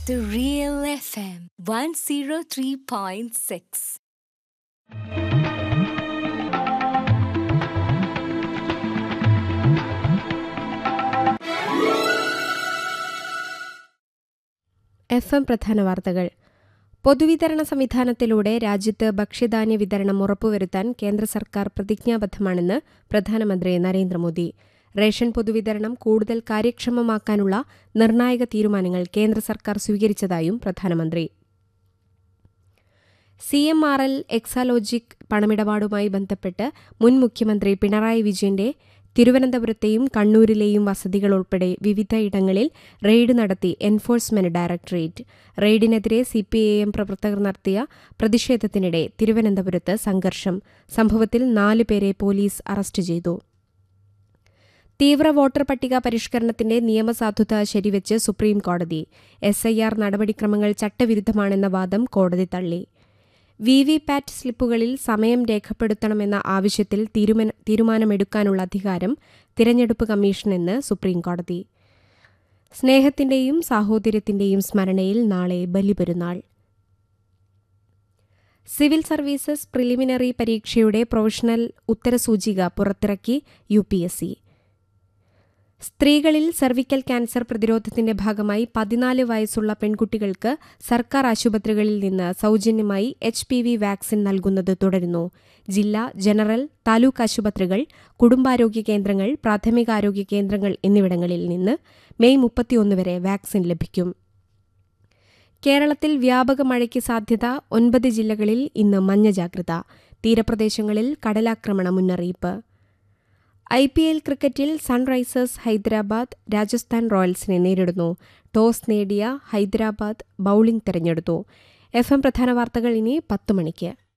The Real FM 103.6. F M പ്രധാന വാർത്തകൾ പൊതുവിതരണ സംവിധാനത്തിലൂടെ രാജ്യത്ത് ഭക്ഷ്യധാന്യ വിതരണം ഉറപ്പുവരുത്താൻ കേന്ദ്ര സർക്കാർ പ്രതിജ്ഞാബദ്ധമാണെന്ന് പ്രധാനമന്ത്രി നരേന്ദ്രമോദി റേഷൻ പൊതുവിതരണം കൂടുതൽ കാര്യക്ഷമമാക്കാനുള്ള നിർണായക തീരുമാനങ്ങൾ കേന്ദ്ര സർക്കാർ സ്വീകരിച്ചതായും പ്രധാനമന്ത്രി C M R L Exalogic പണമിടപാടുമായി ബന്ധപ്പെട്ട് മുൻ മുഖ്യമന്ത്രി പിണറായി വിജയന്റെ തിരുവനന്തപുരത്തെയും കണ്ണൂരിലെയും വസതികൾ ഉൾപ്പെടെ വിവിധ ഇടങ്ങളിൽ റെയ്ഡ് നടത്തി എൻഫോഴ്സ്മെന്റ് ഡയറക്ടറേറ്റ് റെയ്ഡിനെതിരെ സിപിഐഎം പ്രവർത്തകർ നടത്തിയ പ്രതിഷേധത്തിനിടെ തിരുവനന്തപുരത്ത് സംഘർഷം സംഭവത്തിൽ നാല് പേരെ പോലീസ് അറസ്റ്റ് ചെയ്തു തീവ്ര വോട്ടർ പട്ടിക പരിഷ്കരണത്തിന്റെ നിയമസാധുത ശരിവെച്ച് സുപ്രീം കോടതി എസ് ഐ ആർ നടപടിക്രമങ്ങൾ ചട്ടവിരുദ്ധമാണെന്ന വാദം കോടതി തള്ളി വി വി പാറ്റ് സ്ലിപ്പുകളിൽ സമയം രേഖപ്പെടുത്തണമെന്ന ആവശ്യത്തിൽ തീരുമാന- തീരുമാനമെടുക്കാനുള്ള അധികാരം തിരഞ്ഞെടുപ്പ് കമ്മീഷനെന്ന് സുപ്രീംകോടതി സ്നേഹത്തിന്റെയും സാഹോദര്യത്തിന്റെയും സ്മരണയിൽ നാളെ ബലിപെരുന്നാൾ സിവിൽ സർവീസസ് പ്രിലിമിനറി പരീക്ഷയുടെ പ്രൊഫഷണൽ ഉത്തരസൂചിക പുറത്തിറക്കി യു പി എസ് സി സ്ത്രീകളിൽ സർവിക്കൽ ക്യാൻസർ പ്രതിരോധത്തിന്റെ ഭാഗമായി പതിനാല് വയസ്സുള്ള പെൺകുട്ടികൾക്ക് സർക്കാർ ആശുപത്രികളിൽ നിന്ന് സൗജന്യമായി എച്ച് പി വി വാക്സിൻ നൽകുന്നത് തുടരുന്നു ജില്ലാ ജനറൽ താലൂക്ക് ആശുപത്രികൾ കുടുംബാരോഗ്യ കേന്ദ്രങ്ങൾ പ്രാഥമികാരോഗ്യ കേന്ദ്രങ്ങൾ എന്നിവിടങ്ങളിൽ നിന്ന് മെയ് മുപ്പത്തിയൊന്ന് വരെ വാക്സിൻ ലഭിക്കും കേരളത്തിൽ വ്യാപക മഴയ്ക്ക് സാധ്യത ഒൻപത് ജില്ലകളിൽ ഇന്ന് മഞ്ഞ ജാഗ്രത തീരപ്രദേശങ്ങളിൽ കടലാക്രമണ മുന്നറിയിപ്പ് ഐ പി എൽ ക്രിക്കറ്റിൽ സൺറൈസേഴ്സ് ഹൈദരാബാദ് രാജസ്ഥാൻ റോയൽസിനെ നേരിടുന്നു ടോസ് നേടിയ ഹൈദരാബാദ് ബൌളിംഗ് തെരഞ്ഞെടുത്തു എഫ് എം പ്രധാന വാർത്തകൾ ഇനി പത്ത് മണിക്ക്